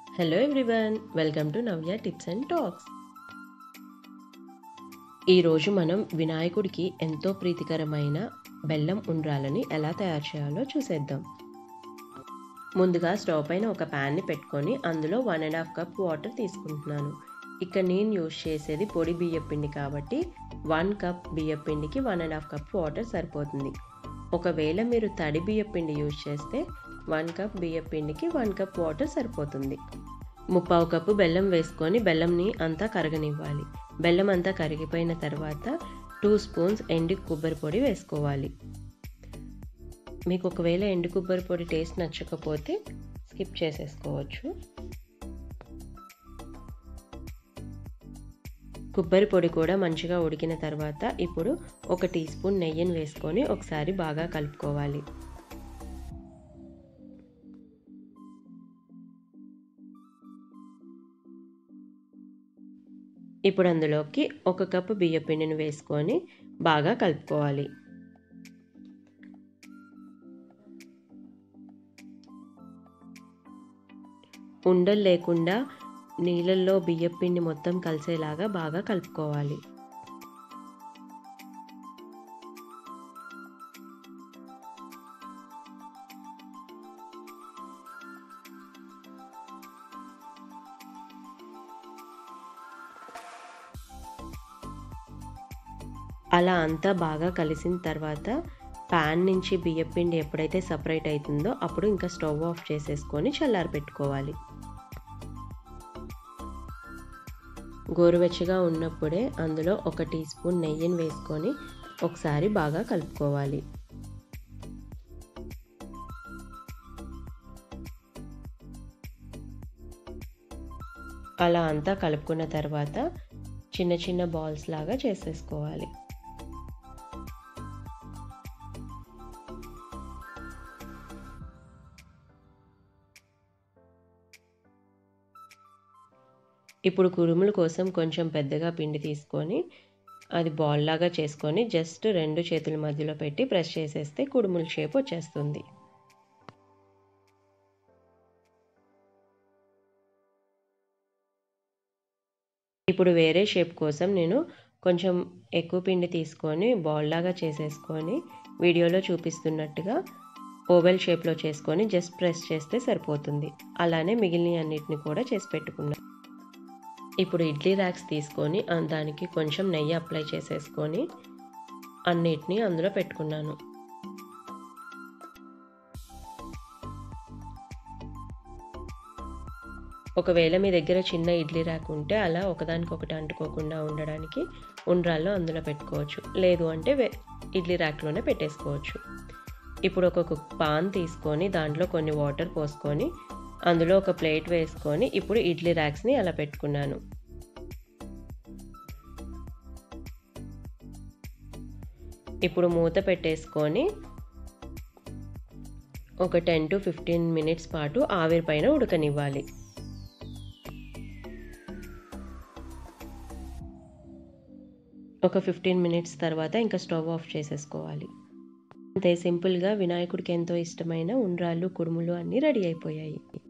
hello everyone welcome to Navya tips and talks ఈరోజు మనం వినాయకుడికి ఎంతో ప్రీతికరమైన బెల్లం ఉండ్రాలని ఎలా తయారు చేయాలో చూసేద్దాం ముందుగా స్టవ్ పైన ఒక ప్యాన్ని పెట్టుకొని అందులో one and half cup water తీసుకుంటున్నాను ఇక్కడ నేను యూజ్ చేసేది పొడి బియ్య పిండి కాబట్టి వన్ కప్ బియ్య పిండికి one and half cup water సరిపోతుంది ఒకవేళ మీరు తడి బియ్య పిండి యూజ్ చేస్తే వన్ కప్ బియ్య పిండికి వన్ కప్ వాటర్ సరిపోతుంది ముప్పావు కప్పు బెల్లం వేసుకొని బెల్లంని అంతా కరగనివ్వాలి బెల్లం అంతా కరిగిపోయిన తర్వాత టూ స్పూన్స్ ఎండు కొబ్బరి పొడి వేసుకోవాలి మీకు ఒకవేళ ఎండు కొబ్బరి పొడి టేస్ట్ నచ్చకపోతే స్కిప్ చేసేసుకోవచ్చు కొబ్బరి పొడి కూడా మంచిగా ఉడికిన తర్వాత ఇప్పుడు ఒక టీ స్పూన్ నెయ్యిని వేసుకొని ఒకసారి బాగా కలుపుకోవాలి ఇప్పుడు అందులోకి ఒక కప్పు బియ్య పిండిని వేసుకొని బాగా కలుపుకోవాలి ఉండలు లేకుండా నీళ్ళల్లో బియ్య పిండి మొత్తం కలిసేలాగా బాగా కలుపుకోవాలి అలా అంతా బాగా కలిసిన తర్వాత ప్యాన్ నుంచి బియ్యపిండి ఎప్పుడైతే సపరేట్ అవుతుందో అప్పుడు ఇంకా స్టవ్ ఆఫ్ చేసేసుకొని చల్లారి పెట్టుకోవాలి గోరువెచ్చగా ఉన్నప్పుడే అందులో ఒక టీ స్పూన్ నెయ్యిని వేసుకొని ఒకసారి బాగా కలుపుకోవాలి అలా అంతా కలుపుకున్న తర్వాత చిన్న చిన్న బాల్స్ లాగా చేసేసుకోవాలి ఇప్పుడు కురుముల కోసం కొంచెం పెద్దగా పిండి తీసుకొని అది బాల్ లాగా చేసుకొని జస్ట్ రెండు చేతుల మధ్యలో పెట్టి ప్రెస్ చేసేస్తే కుడుముల షేప్ వచ్చేస్తుంది ఇప్పుడు వేరే షేప్ కోసం నేను కొంచెం ఎక్కువ పిండి తీసుకొని బాల్ లాగా చేసేసుకొని వీడియోలో చూపిస్తున్నట్టుగా ఓవెల్ షేప్లో చేసుకొని జస్ట్ ప్రెస్ చేస్తే సరిపోతుంది అలానే మిగిలిన అన్నిటిని కూడా చేసి పెట్టుకున్నాను ఇప్పుడు ఇడ్లీ ర్యాక్స్ తీసుకొని దానికి కొంచెం నెయ్యి అప్లై చేసేసుకొని అన్నిటినీ అందులో పెట్టుకున్నాను ఒకవేళ మీ దగ్గర చిన్న ఇడ్లీ ర్యాక్ ఉంటే అలా ఒకదానికొకటి అంటుకోకుండా ఉండడానికి ఉండ్రాల్లో అందులో పెట్టుకోవచ్చు లేదు అంటే ఇడ్లీ ర్యాక్లోనే పెట్టేసుకోవచ్చు ఇప్పుడు ఒక పాన్ తీసుకొని దాంట్లో కొన్ని వాటర్ పోసుకొని అందులో ఒక ప్లేట్ వేసుకొని ఇప్పుడు ఇడ్లీ ర్యాక్స్ని అలా పెట్టుకున్నాను ఇప్పుడు మూత పెట్టేసుకొని ఒక టెన్ టు ఫిఫ్టీన్ మినిట్స్ పాటు ఆవిరి పైన ఉడకనివ్వాలి ఒక ఫిఫ్టీన్ మినిట్స్ తర్వాత ఇంకా స్టవ్ ఆఫ్ చేసేసుకోవాలి అంతే సింపుల్గా వినాయకుడికి ఎంతో ఇష్టమైన ఉండ్రాళ్ళు కుడుములు అన్నీ రెడీ అయిపోయాయి